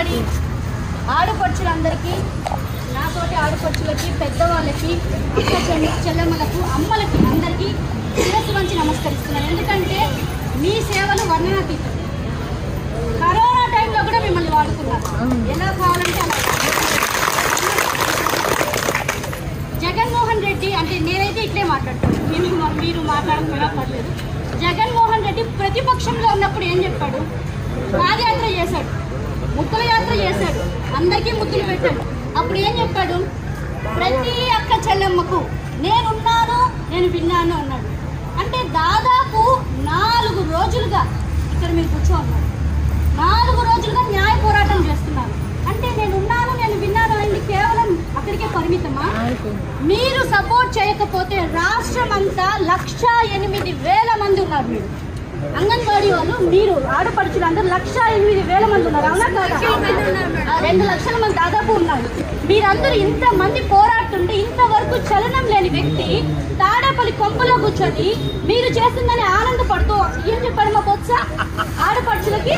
అంగన్వాడీ ఆడపడుచులందరికీ నాతోటి ఆడపడుచులకి పెద్దవాళ్ళకి అక్క చెల్లి చెల్లెమ్మలకు అమ్మలకి అందరికీ శిరస్సు వంచి నమస్కరిస్తున్నాను ఎందుకంటే మీ సేవలు వర్ణనాతీతం కరోనా టైంలో కూడా మిమ్మల్ని వాడుకున్నారు ఎలా కావాలంటే అలా జగన్మోహన్ రెడ్డి అంటే నేనైతే ఇట్లే మాట్లాడతాను మీరు మీరు మాట్లాడకుండా పర్లేదు జగన్మోహన్ రెడ్డి ప్రతిపక్షంలో ఉన్నప్పుడు ఏం చెప్పాడు పాదయాత్ర చేశాడు ముక్కల యాత్ర చేశాడు అందరికీ ముద్దులు పెట్టాడు అప్పుడు ఏం చెప్పాడు ప్రతి అక్క చెల్లెమ్మకు నేనున్నాను నేను విన్నాను అన్నాడు అంటే దాదాపు నాలుగు రోజులుగా ఇక్కడ మీరు కూర్చో ఉన్నారు నాలుగు రోజులుగా న్యాయ పోరాటం చేస్తున్నారు అంటే నేను ఉన్నాను నేను విన్నాను అయింది కేవలం అక్కడికే పరిమితమా మీరు సపోర్ట్ చేయకపోతే రాష్ట్రం అంతా లక్ష ఎనిమిది వేల మంది ఉన్నారు మీరు అంగన్వాడీ వాళ్ళు మీరు ఆడపడుచులు అందరూ లక్ష ఎనిమిది వేల మంది ఉన్నారు అవునా కాదా ఆ, రెండు లక్షల మంది దాదాపు ఉన్నారు మీరందరూ ఇంత మంది పోరాడుతుంటే ఇంతవరకు చలనం లేని వ్యక్తి తాడేపల్లి కొంపలో కూర్చొని మీరు చేస్తుందని ఆనందపడుతూ ఏం చెప్పాడు మా బొత్స ఆడపడుచులకి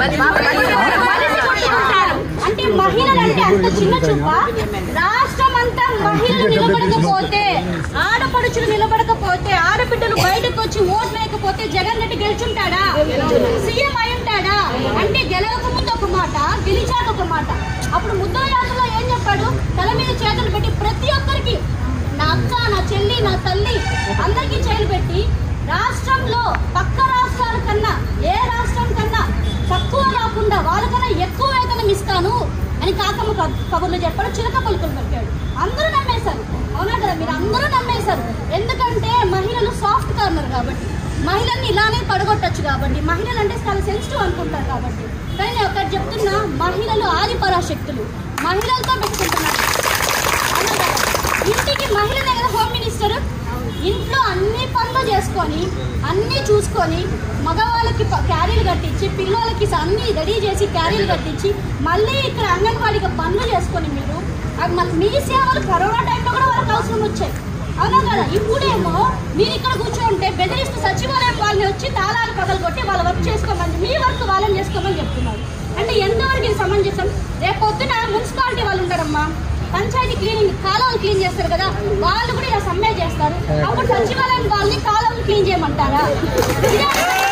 కలిసి కొట్టుకుంటారు. అంటే మహిళలు అంటే అంత చిన్న చూప రాష్ట్రం అంతా మహిళలు నిలబడకపోతే ఆడపడుచులు నిలబడకపోతే ఆడబిడ్డలు బయటకు వచ్చి ఓట్లు వేయకపోతే జగన్ రెడ్డి గెలుచుంటాడా సీఎం అయి ఉంటాడా అంటే గెలవక ముందు ఒక మాట గెలిచాక ఒక మాట అప్పుడు ముద్ర యాత్రలో ఏం చెప్పాడు తల మీద చేతులు పెట్టి ప్రతి ఒక్కరికి నా అక్క నా చెల్లి నా తల్లి అందరికీ చేతులు పెట్టి రాష్ట్రంలో పక్క రాష్ట్రాల కన్నా ఏ రాష్ట్రం కన్నా తక్కువ రాకుండా వాళ్ళకన్నా ఎక్కువ వేతనం ఇస్తాను అని కాకమ్మ క- కబుర్లు చెప్పాడు చిలక పలుకులు పెట్టాడు అందరూ నమ్మేశారు అవునా కదా మీరు అందరూ నమ్మేశారు ఎందుకంటే మహిళలు సాఫ్ట్ కార్నర్ కాబట్టి మహిళల్ని ఇలానే పడగొట్టచ్చు కాబట్టి మహిళలు అంటే చాలా సెన్సిటివ్ అనుకుంటారు కాబట్టి కానీ నేను ఒకటి చెప్తున్నా మహిళలు ఆది పరాశక్తులు మహిళలతో పెట్టుకుంటున్నారు అవునా కదా? ఇంటికి మహిళనే కదా హోమ్ మినిస్టర్ ఇంట్లో అన్ని పనులు చేసుకొని అన్ని చూసుకొని మగవాళ్ళకి ప- క్యారీలు కట్టించి పిల్లలకి స- అన్ని రెడీ చేసి క్యారీలు కట్టించి మళ్ళీ ఇక్కడ అంగన్వాడీగా పనులు చేసుకొని మీరు అది మళ్ళీ మీ సేవలు కరోనా టైంలో కూడా వాళ్ళకి అవసరం వచ్చాయి అవునా కదా ఇప్పుడేమో మీరు ఇక్కడ కూర్చోంటే బెదిరిస్తూ సచివాలయం వాళ్ళని వచ్చి తాళాలు పగలు కొట్టి వాళ్ళ వర్క్ చేసుకోమని మీ వర్క్ వాళ్ళని చేసుకోమని చెప్తున్నారు అంటే ఎంతవరకు ఇది సమంజసం రేపు పొద్దున మున్సిపాలిటీ వాళ్ళు ఉంటారమ్మా పంచాయతీ క్లీనింగ్ కాలువలు క్లీన్ చేస్తారు కదా వాళ్ళు కూడా ఇలా సమ్మె చేస్తారు అప్పుడు సచివాలయం వాళ్ళని కాలువలు క్లీన్ చేయమంటారా ఇదే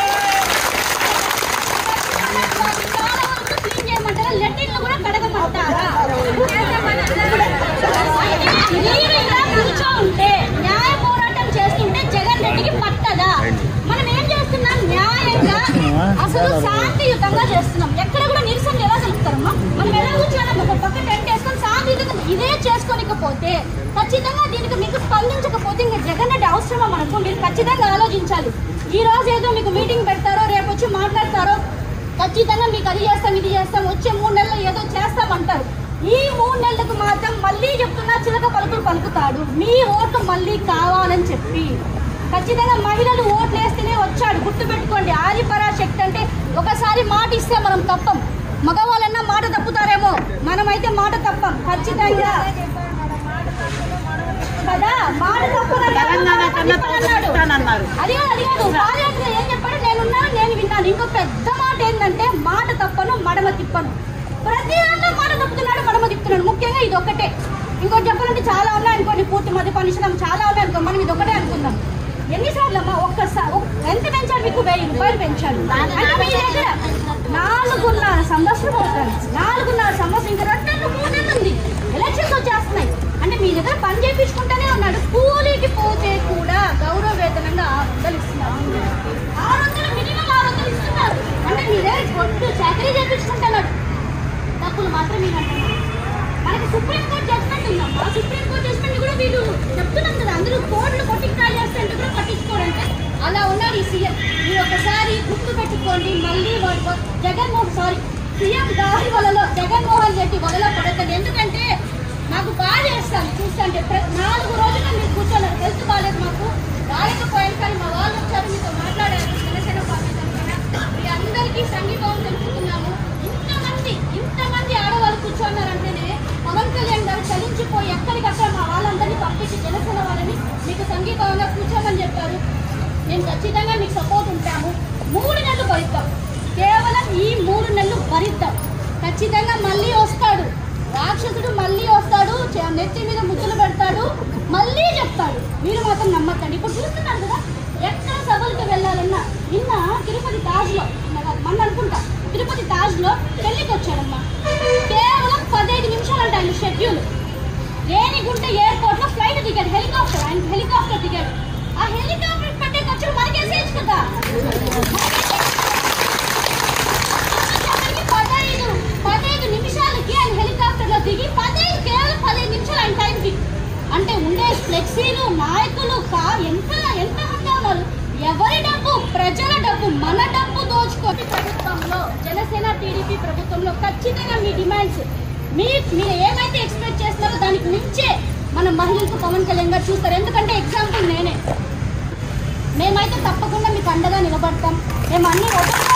కాలువలు క్లీన్ చేయమంటారా లెట్రిన్లు కూడా కడగమంటారా మీరు ఇలా కూర్చో ఉంటే న్యాయ పోరాటం చేస్తుంటే జగన్ రెడ్డికి పట్టదా మనం ఏం చేస్తున్నాం న్యాయంగా అసలు శాంతియుతంగా చేస్తున్నాం ఎక్కడ కూడా నిరసన ఎలా తెలుపుతారమ్మా మనం ఎలా కూర్చోాలి ఒక పక్క టెంట్ వేసుకొని శాంతియుతంగా ఇదే చేసుకోనికపోతే ఖచ్చితంగా దీనికి మీకు స్పందించకపోతే ఇంకా జగన్ రెడ్డి అవసరమా మనకు మీరు ఖచ్చితంగా ఆలోచించాలి ఈ రోజు ఏదో మీకు మీటింగ్ పెడతారో రేపు వచ్చి మాట్లాడతారో ఖచ్చితంగా మీకు అది చేస్తాం ఇది చేస్తాం వచ్చే మూడు నెలలు ఏదో చేస్తామంటారు ఈ మూడు నెలలకు మాత్రం మళ్ళీ చెప్తున్నా చిలక పలుకులు పలుకుతాడు మీ ఓటు మళ్ళీ కావాలని చెప్పి ఖచ్చితంగా మహిళలు ఓట్లు వేస్తేనే వచ్చాడు గుర్తుపెట్టుకోండి ఆది పరాశక్తి అంటే ఒకసారి మాట ఇస్తే మనం తప్పం మగవాళ్ళన్నా మాట తప్పుతారేమో మనమైతే మాట తప్పం ఖచ్చితంగా కదా మాట తప్పదన్నాడు అది కాదు అది కాదు పాదయాత్ర ఏం చెప్పాడు నేనున్నాను నేను విన్నాను ఇంకో పెద్ద మాట ఏంటంటే మాట తప్పను మడమ తిప్పను ప్రతి దాంట్లో మాట తప్పుతున్నాడు మడమ తిప్పుతున్నాడు ముఖ్యంగా ఇది ఒక్కటే ఇంకోటి చెప్పాలంటే చాలా ఉన్నాయి అనుకోండి పూర్తి మధ్య పనిషడం చాలా ఉన్నాయి అనుకో మనం ఇది ఒకటే అనుకుందాం ఎన్నిసార్లు అమ్మా ఒక్కసారి ఒక్- ఎంత పెంచాడు మీకు వెయ్యి రూపాయలు పెంచాడు అంటే మీ దగ్గర నాలుగున్నర సంవత్సరం అవుతుంది నాలుగున్నర సంవత్సరం ఇంకా రెండు నెలలు మూడు నెలలు ఉంది ఎలక్షన్స్ వచ్చేస్తున్నాయి అంటే మీ దగ్గర పని చేయించుకుంటూనే ఉన్నాడు కూలీకి పోతే కూడా గౌరవ వేతనంగా ఆరు వందలు ఇస్తున్నారు ఆరు వందలు మినిమం ఆరు వందలు ఇస్తున్నారు అంటే మీ దగ్గర కొట్టు చాకరీ చేయించుకుంటున్నాడు తప్పులు మాత్రం మీరు అంటున్నారు మనకి సుప్రీం కోర్టు జడ్జ్మెంట్ ఉందమ్మా సుప్రీం కోర్టు జడ్జ్మెంట్ కూడా వీళ్ళు చెప్తున్నాం కదా అందరూ కోర్టులు కొట్టి ట్రై చేస్తే కూడా పట్టించుకోరంటే అలా ఉన్నారు ఈ సీఎం మీరు ఒకసారి గుర్తు పెట్టుకోండి మళ్ళీ వాడు కొ- జగన్మోహన్ సారీ సీఎం గారి వలలో జగన్మోహన్ రెడ్డి వలలో పడతాడు ఎందుకంటే నాకు బాగా చేస్తాను చూస్తుంటే ప్ర- నాలుగు రోజులు మీరు కూర్చోలేరు హెల్త్ బాగాలేదు మాకు రాలేకపోయాను కానీ మా వాళ్ళు వచ్చారు మీతో మాట్లాడారు జనసేన పార్టీ తరఫున మీ అందరికీ సంఘీభావం తెలుపుతున్నాము ఇంతమంది ఇంతమంది ఆడవాళ్ళు కూర్చున్నారంటేనే పవన్ కళ్యాణ్ గారు చలించిపోయి ఎక్కడికక్కడ మా వాళ్ళందరినీ పంపించి జనసేన వాళ్ళని మీకు సంఘీభావంగా కూర్చోమని చెప్పారు మేము ఖచ్చితంగా మీకు సపోర్ట్ ఉంటాము మూడు నెలలు భరిద్దాం కేవలం ఈ మూడు నెలలు భరిద్దాం ఖచ్చితంగా మళ్ళీ వస్తాడు రాక్షసుడు మళ్ళీ వస్తాడు చే- నెత్తి మీద ముద్దులు పెడతాడు మళ్ళీ చెప్తాడు మీరు మాత్రం నమ్మకండి ఇప్పుడు చూస్తున్నారు కదా ఎక్కడ సభలకు వెళ్ళాలన్నా నిన్న తిరుపతి తాజ్లో మన అనుకుంటా తిరుపతి తాజ్లో పెళ్లికి వచ్చాడమ్మా కేవలం పదహైదు నిమిషాలంట ఆయన షెడ్యూల్ రేణిగుంట ఎయిర్పోర్ట్ లో ఫ్లైట్ దిగాడు హెలికాప్టర్ ఆయన హెలికాప్టర్ దిగాడు ఆ హెలికాప్టర్ పట్టేకి వచ్చి మనకేసేయచ్చు కదా పదహైదు పదహైదు నిమిషాలకి ఆయన హెలికాప్టర్ లో దిగి పదహైదు కేవలం పదహైదు నిమిషాలు ఆయన టైంకి అంటే ఉండే ఫ్లెక్సీలు నాయకులు కా ఎంత ఎంత మంది ఉన్నారు ఎవరి డబ్బు ప్రజల డబ్బు మన డబ్బు దోచుకొని ప్రభుత్వంలో జనసేన టీడీపీ ప్రభుత్వంలో ఖచ్చితంగా మీ డిమాండ్స్ మీ మీరు ఏమైతే ఎక్స్పెక్ట్ చేస్తున్నారో దానికి మించే మన మహిళలకు పవన్ కళ్యాణ్ గారు చూస్తారు ఎందుకంటే ఎగ్జాంపుల్ నేనే మేమైతే తప్పకుండా మీకు అండగా నిలబడతాం మేము అన్ని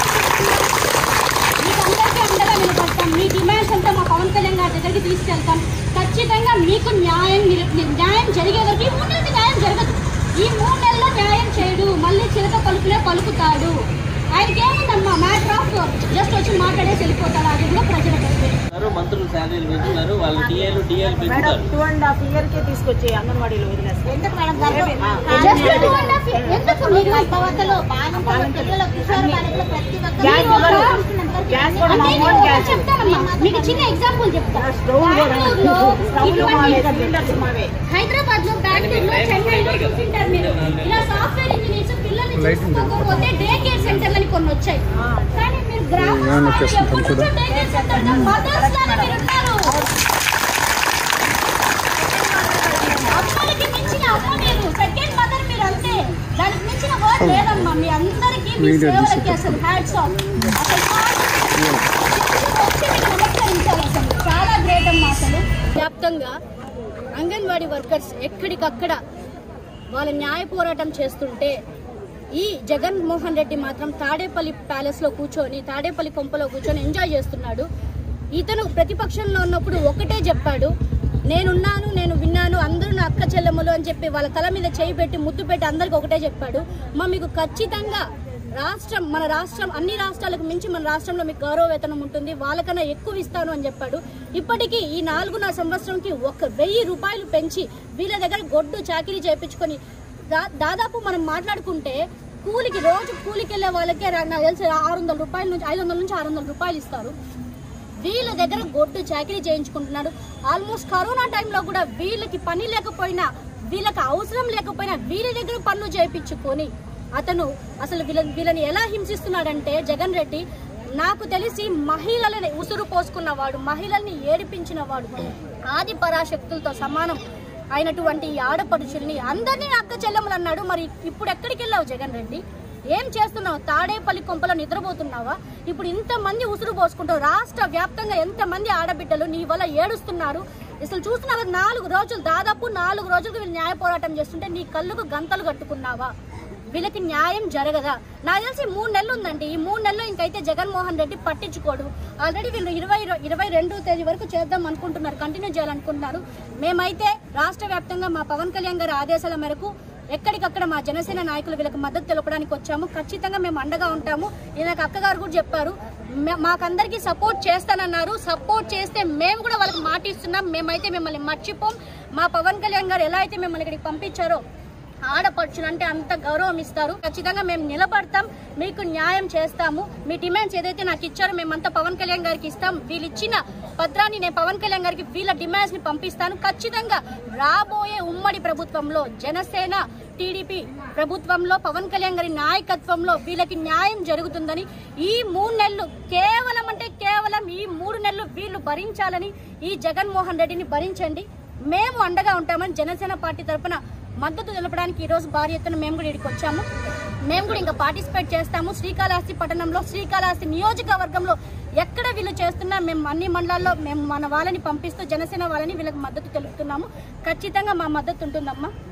మీకు అందరికీ అండగా నిలబడతాం మీ డిమాండ్స్ అంతా మా పవన్ కళ్యాణ్ గారి దగ్గరికి తీసుకెళ్తాం ఖచ్చితంగా మీకు న్యాయం నిర- న్యాయం జరిగే వరకు ఈ మూడు నెలలకి న్యాయం జరగదు ఈ మూడు నెలల్లో న్యాయం చేయడు మళ్ళీ చిలక పలుకులే పలుకుతాడు ఆయనకి ఏముందమ్మా మ్యాటర్ ఆఫ్ జస్ట్ వచ్చి మాట్లాడేసి వెళ్ళిపోతాడు అది కూడా ప్రజలకు పెంచుతున్నారు మంత్రులు శాలరీలు పెంచుతారు వాళ్ళ టీఏలు టీఏలు పెంచుతారు టూ అండ్ హాఫ్ ఇయర్ కే తీసుకొచ్చి అంగన్వాడీలో వదిలేస్తారు ఎందుకు madam just two and half ఎందుకు మీరు పవతలో పిల్లల కిషోర్ బాలికలు ప్రతి గ్యాస్ ఇవ్వరు. గ్యాస్ కూడా అంటే మామూలు నేను గ్యాస్. చెప్తానమ్మా మీకు చిన్న ఎగ్జాంపుల్ చెప్తా స్టవ్ కూడా బెంగళూరులో స్టవ్లు మావే ఇటువంటి సిలిండర్స్ మావే హైదరాబాద్ లో బెంగళూరులో చెన్నైలో చూసింటారు మీరు ఇలా సాఫ్ట్వేర్ ఇంజనీర్స్ పిల్లల్ని చూసుకోకపోతే డే కేర్ సెంటర్ అని కొన్ని వచ్చాయి కానీ మీరు గ్రామ స్థాయిలో ఎప్పటి నుంచో డే కేర్ సెంటర్ మదర్స్ లానే మీరు ఉన్నారు అమ్మలకి మించిన అమ్మ మీరు సెకండ్ మదర్ మీరు అంతే దానికి మించిన వర్డ్ లేదమ్మా మీ అందరికీ మీ సేవలకి అసలు హ్యాట్స్ ఆఫ్ అసలు వచ్చి మీకు నమస్కరించాలి అసలు చాలా గ్రేట్ అమ్మా అసలు వ్యాప్తంగా అంగన్వాడీ వర్కర్స్ ఎక్కడికక్కడ వాళ్ళ న్యాయ పోరాటం చేస్తుంటే ఈ జగన్మోహన్ రెడ్డి మాత్రం తాడేపల్లి ప్యాలెస్ లో కూర్చొని తాడేపల్లి కొంపలో కూర్చొని ఎంజాయ్ చేస్తున్నాడు ఇతను ప్రతిపక్షంలో ఉన్నప్పుడు ఒకటే చెప్పాడు నేనున్నాను నేను విన్నాను అందరూ నా అక్క చెల్లెమ్మలు అని చెప్పి వాళ్ళ తల మీద చేయి పెట్టి ముద్దు పెట్టి అందరికి ఒకటే చెప్పాడు మా మీకు ఖచ్చితంగా రాష్ట్రం మన రాష్ట్రం అన్ని రాష్ట్రాలకు మించి మన రాష్ట్రంలో మీకు గౌరవ వేతనం ఉంటుంది వాళ్ళకన్నా ఎక్కువ ఇస్తాను అని చెప్పాడు ఇప్పటికీ ఈ నాలుగున్నర సంవత్సరంకి ఒక వెయ్యి రూపాయలు పెంచి వీళ్ళ దగ్గర గొడ్డు చాకిరీ చేయించుకొని దా- దాదాపు మనం మాట్లాడుకుంటే కూలికి రోజు కూలికి వెళ్ళే వాళ్ళకే రా- నాకు తెలిసి ఆరు వందల రూపాయల నుంచి ఐదు వందల నుంచి ఆరు వందల రూపాయలు ఇస్తారు వీళ్ళ దగ్గర గొడ్డు చాకరీ చేయించుకుంటున్నాడు ఆల్మోస్ట్ కరోనా టైంలో కూడా వీళ్ళకి పని లేకపోయినా వీళ్ళకి అవసరం లేకపోయినా వీళ్ళ దగ్గర పనులు చేయించుకొని అతను అసలు వీళ్ళ వీళ్ళని ఎలా హింసిస్తున్నాడంటే జగన్ రెడ్డి నాకు తెలిసి మహిళలని ఉసురు పోసుకున్నవాడు మహిళల్ని ఏడిపించిన వాడు ఆది పరాశక్తులతో సమానం అయినటువంటి ఈ ఆడపడుచుల్ని అందరినీ అక్క చెల్లెములు అన్నాడు మరి ఇప్పుడు ఎక్కడికి వెళ్ళావు జగన్ రెడ్డి ఏం చేస్తున్నావు తాడేపల్లి కొంపలో నిద్రపోతున్నావా ఇప్పుడు ఇంతమంది ఉసురు పోసుకుంటావు రాష్ట్ర వ్యాప్తంగా ఎంతమంది ఆడబిడ్డలు నీ వల్ల ఏడుస్తున్నారు అసలు చూస్తున్నారు నాలుగు రోజులు దాదాపు నాలుగు రోజులకు వీళ్ళు న్యాయ పోరాటం చేస్తుంటే నీ కళ్ళకు గంతలు కట్టుకున్నావా వీళ్ళకి న్యాయం జరగదా నాకు తెలిసి మూడు నెలలు ఉందండి ఈ మూడు నెలలు ఇంకైతే జగన్మోహన్ రెడ్డి పట్టించుకోడు ఆల్రెడీ వీళ్ళు ఇరవై ఇరవై రెండు తేదీ వరకు చేద్దాం అనుకుంటున్నారు కంటిన్యూ చేయాలనుకుంటున్నారు మేమైతే రాష్ట్ర వ్యాప్తంగా మా పవన్ కళ్యాణ్ గారి ఆదేశాల మేరకు ఎక్కడికక్కడ మా జనసేన నాయకులు వీళ్ళకి మద్దతు తెలపడానికి వచ్చాము ఖచ్చితంగా మేము అండగా ఉంటాము ఈయనకు అక్కగారు కూడా చెప్పారు మే- మాకందరికీ సపోర్ట్ చేస్తానన్నారు సపోర్ట్ చేస్తే మేము కూడా వాళ్ళకి మాట ఇస్తున్నాం మేమైతే మిమ్మల్ని మర్చిపోం మా పవన్ కళ్యాణ్ గారు ఎలా అయితే మిమ్మల్ని ఇక్కడికి పంపించారో ఆడపడుచులు అంటే అంత గౌరవం ఇస్తారు ఖచ్చితంగా మేము నిలబడతాం మీకు న్యాయం చేస్తాము మీ డిమాండ్స్ ఏదైతే నాకు ఇచ్చారో మేమంతా పవన్ కళ్యాణ్ గారికి ఇస్తాం వీళ్ళు ఇచ్చిన పత్రాన్ని నేను పవన్ కళ్యాణ్ గారికి వీళ్ళ డిమాండ్స్ ని పంపిస్తాను ఖచ్చితంగా రాబోయే ఉమ్మడి ప్రభుత్వంలో జనసేన టీడీపీ ప్రభుత్వంలో పవన్ కళ్యాణ్ గారి నాయకత్వంలో వీళ్ళకి న్యాయం జరుగుతుందని ఈ మూడు నెలలు కేవలం అంటే కేవలం ఈ మూడు నెలలు వీళ్ళు భరించాలని ఈ జగన్మోహన్ రెడ్డిని భరించండి మేము అండగా ఉంటామని జనసేన పార్టీ తరపున మద్దతు తెలపడానికి ఈ రోజు భారీ ఎత్తున మేము కూడా ఇక్కడికి వచ్చాము మేము కూడా ఇంకా పార్టిసిపేట్ చేస్తాము శ్రీకాళహస్తి పట్టణంలో శ్రీకాళహస్తి నియోజకవర్గంలో ఎక్కడ వీళ్ళు చేస్తున్నా మేము అన్ని మండలాల్లో మేము మన వాళ్ళని పంపిస్తూ జనసేన వాళ్ళని వీళ్ళకి మద్దతు తెలుపుతున్నాము ఖచ్చితంగా మా మద్దతు ఉంటుందమ్మా